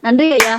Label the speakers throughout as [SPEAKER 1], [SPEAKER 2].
[SPEAKER 1] நன்றி ஐயா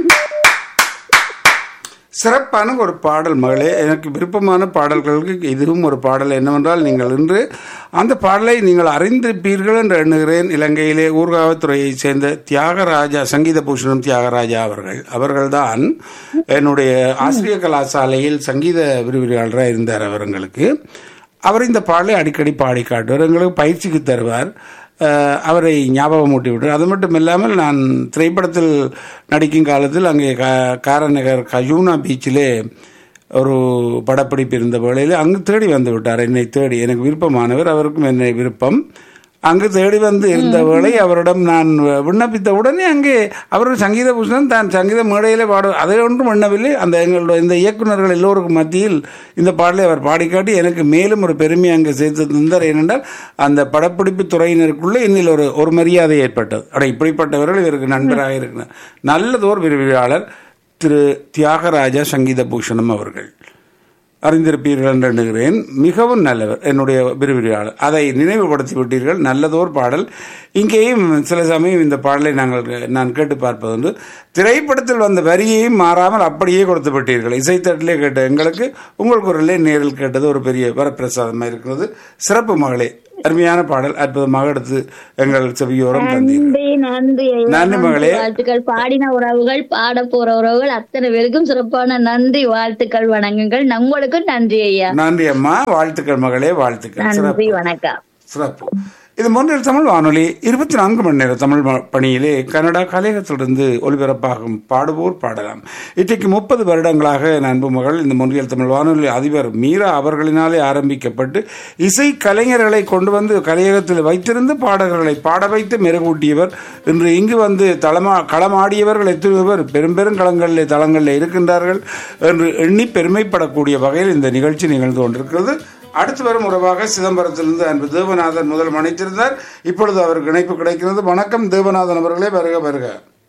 [SPEAKER 2] சிறப்பான ஒரு பாடல் மகளே எனக்கு விருப்பமான பாடல்களுக்கு இதுவும் ஒரு பாடல் என்னவென்றால் நீங்கள் இன்று அந்த பாடலை நீங்கள் அறிந்திருப்பீர்கள் என்று எண்ணுகிறேன் இலங்கையிலே ஊர்காவத்துறையைச் சேர்ந்த தியாகராஜா சங்கீத பூஷணம் தியாகராஜா அவர்கள் அவர்கள்தான் என்னுடைய ஆசிரிய கலாசாலையில் சங்கீத விரிவுரையாளராக இருந்தார் அவர்களுக்கு அவர் இந்த பாடலை அடிக்கடி பாடி காட்டுவார் எங்களுக்கு பயிற்சிக்கு தருவார் அஹ், அவரை ஞாபகம் ஊட்டி விட்டார் அது மட்டும் இல்லாமல் நான் திரைப்படத்தில் நடிக்கும் காலத்தில் அங்கே கா காரநகர் கஜூனா பீச்சிலே ஒரு படப்பிடிப்பு இருந்த வேளையில் அங்கு தேடி வந்து விட்டார் என்னை தேடி எனக்கு விருப்பமானவர் அவருக்கும் என்னை விருப்பம் அங்கு தேடி வந்து இருந்த வேளை அவரிடம் நான் விண்ணப்பித்த உடனே அங்கே அவர் சங்கீத பூஷணன் தான் சங்கீத மேடையிலே பாடு அதை ஒன்றும் எண்ணவில்லை அந்த எங்களுடைய இந்த இயக்குநர்கள் எல்லோருக்கும் மத்தியில் இந்த பாடலை அவர் பாடிக்காட்டி எனக்கு மேலும் ஒரு பெருமை அங்கே சேர்த்து தந்தார் ஏனென்றால் அந்த படப்பிடிப்பு துறையினருக்குள்ளே இன்னில் ஒரு ஒரு மரியாதை ஏற்பட்டது அட இப்படிப்பட்டவர்கள் இவருக்கு நண்பராக இருக்கிறார் நல்லதோர் விரிவியாளர் திரு தியாகராஜா சங்கீத பூஷணம் அவர்கள் அறிந்திருப்பீர்கள் என்று எண்ணுகிறேன் மிகவும் நல்லவர் என்னுடைய விரிவிரியாளர் அதை நினைவுபடுத்தி விட்டீர்கள் நல்லதோர் பாடல் இங்கேயும் சில சமயம் இந்த பாடலை நாங்கள் நான் கேட்டு பார்ப்பதுண்டு திரைப்படத்தில் வந்த வரியையும் மாறாமல் அப்படியே கொடுத்து விட்டீர்கள் இசைத்தட்டிலே கேட்ட எங்களுக்கு உங்கள் குரலே நேரில் கேட்டது ஒரு பெரிய வரப்பிரசாதமாக இருக்கிறது சிறப்பு மகளே அருமையான பாடல் அற்புதமாக எடுத்து எங்கள் செவியோரம் தந்தீர்கள்
[SPEAKER 1] நன்றி நன்றி ஐயா.
[SPEAKER 2] நன்றி மகளே.
[SPEAKER 1] வாழ்த்துக்கள் பாடின உறவுகள் பாட போற உறவுகள் அத்தனை பேருக்கும் சிறப்பான நன்றி வாழ்த்துக்கள் வணங்குங்கள் நம்மளுக்கும் நன்றி ஐயா
[SPEAKER 2] நன்றி அம்மா வாழ்த்துக்கள் மகளே வாழ்த்துக்கள் சிறப்பு
[SPEAKER 1] நன்றி வணக்கம்
[SPEAKER 2] சிறப்பு இது மூன்றில் தமிழ் வானொலி இருபத்தி நான்கு மணி நேர தமிழ் வ- பணியிலே கனடா கலையகத்திலிருந்து ஒலிபரப்பாகும் பாடுவோர் பாடலாம் இன்றைக்கு முப்பது வருடங்களாக என் அன்பு மகள் இந்த முன்றியல் தமிழ் வானொலி அதிபர் மீரா அவர்களினாலே ஆரம்பிக்கப்பட்டு இசை கலைஞர்களை கொண்டு வந்து கலையகத்தில் வைத்திருந்து பாடகர்களை பாட வைத்து மெருகூட்டியவர் இன்று இங்கு வந்து தளமா களமாடியவர்கள் எத்தனை பேர் பெரும் பெரும் களங்களிலே தளங்களில் இருக்கின்றார்கள் என்று எண்ணி பெருமைப்படக்கூடிய வகையில் இந்த நிகழ்ச்சி நிகழ்ந்து கொண்டிருக்கிறது அடுத்து வரும் உறவாக சிதம்பரத்திலிருந்து அன்பு தேவநாதன் முதல் மன்னித்திருந்தார் இப்பொழுது அவருக்கு இணைப்பு கிடைக்கிறது வணக்கம் தேவநாதன் அவர்களே வருக வருக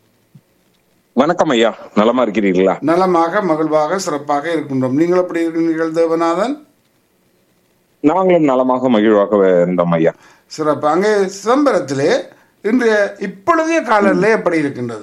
[SPEAKER 3] வணக்கம் ஐயா நலமா இருக்கிறீர்களா
[SPEAKER 2] நலமாக மகிழ்வாக சிறப்பாக இருக்கின்றோம் நீங்கள் எப்படி இருக்கிறீர்கள் தேவநாதன்
[SPEAKER 3] நாங்களும் நலமாக மகிழ்வாக இருந்தோம் ஐயா
[SPEAKER 2] சிறப்பு அங்கே சிதம்பரத்திலே இன்றைய இப்பொழுதைய காலநிலை எப்படி இருக்கின்றது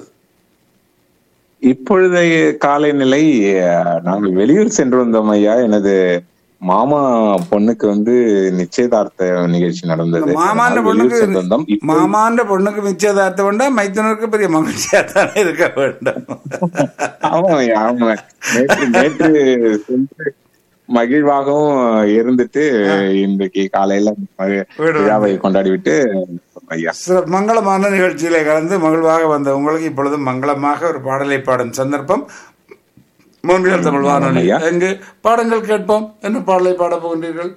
[SPEAKER 3] இப்பொழுதைய காலநிலை அஹ், நாங்கள் வெளியூர் சென்று வந்தோம் ஐயா எனது மாமா பொண்ணுக்கு வந்து நிச்சயதார்த்த நிகழ்ச்சி நடந்தது
[SPEAKER 2] மாமாண்ட
[SPEAKER 3] அதனால் வெளியூர்
[SPEAKER 2] பொண்ணுக்கு
[SPEAKER 3] சென்று வந்தோம் இப்போ-
[SPEAKER 2] மாமாண்ட பொண்ணுக்கு நிச்சயதார்த்தம் வேண்டாம் மைத்தனருக்கு பெரிய மகிழ்ச்சியா தானே இருக்க வேண்டும்
[SPEAKER 3] ஆமா ஐயா ஆமா நேற்று நேற்று சென்று மகிழ்வாகவும் இருந்துட்டு இன்றைக்கு காலையில மகி-
[SPEAKER 2] வீடு
[SPEAKER 3] விழாவை கொண்டாடி விட்டு ஐயா
[SPEAKER 2] சிறப்பு மங்களமான நிகழ்ச்சியிலே கலந்து மகிழ்வாக வந்த உங்களுக்கு இப்பொழுது மங்களமாக ஒரு பாடலை பாடும் சந்தர்ப்பம் மூன்றில் தமிழ் வானொலி
[SPEAKER 3] ஐயா.
[SPEAKER 2] எங்கு பாடங்கள் கேட்போம் என்ன பாடலை பாடப் போகின்றீர்கள்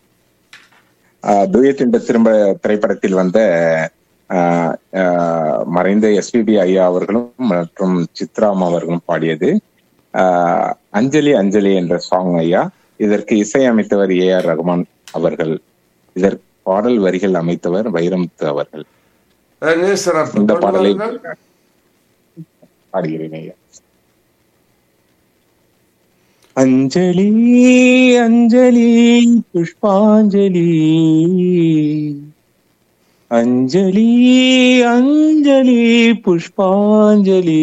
[SPEAKER 3] டூயட் என்ற திரும்ப திரைப்படத்தில் வந்த ஆஹ், ஆஹ், மறைந்த எஸ்பிபி ஐயா அவர்களும் மற்றும் சித்ராம் அவர்களும் பாடியது ஆஹ், அஞ்சலி அஞ்சலி என்ற சாங் ஐயா இதற்கு இசையமைத்தவர் ஏ ஆர் ரகுமான் அவர்கள் இதற்கு பாடல் வரிகள் அமைத்தவர் வைரமுத்து அவர்கள்
[SPEAKER 2] எங்கு சிறப்பு
[SPEAKER 3] இந்த
[SPEAKER 2] கொண்டு
[SPEAKER 3] பாடலை
[SPEAKER 2] வாருங்கள்.
[SPEAKER 3] பாடுகிறேன் ஐயா அஞ்சலி அஞ்சலி புஷ்பாஞ்சலி அஞ்சலி அஞ்சலி புஷ்பாஞ்சலி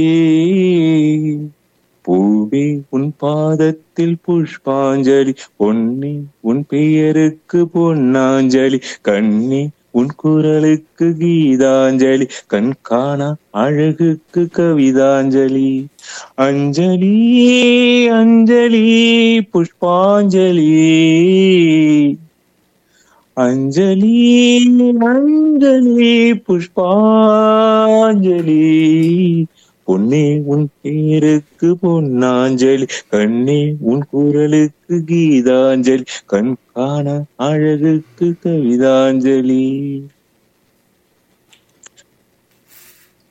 [SPEAKER 3] பூவே உன் பாதத்தில் புஷ்பாஞ்சலி பொன்னி உன் பெயருக்கு பொன்னாஞ்சலி கண்ணி உன் குரலுக்கு கீதாஞ்சலி கண் காணா அழகுக்கு கவிதாஞ்சலி அஞ்சலி அஞ்சலி புஷ்பாஞ்சலி அஞ்சலி அஞ்சலி புஷ்பாஞ்சலி பொன்னே உன் பேருக்கு பொன்னாஞ்சலி கண்ணே உன் குரலுக்கு கீதாஞ்சலி கண் காண அழகுக்கு கவிதாஞ்சலி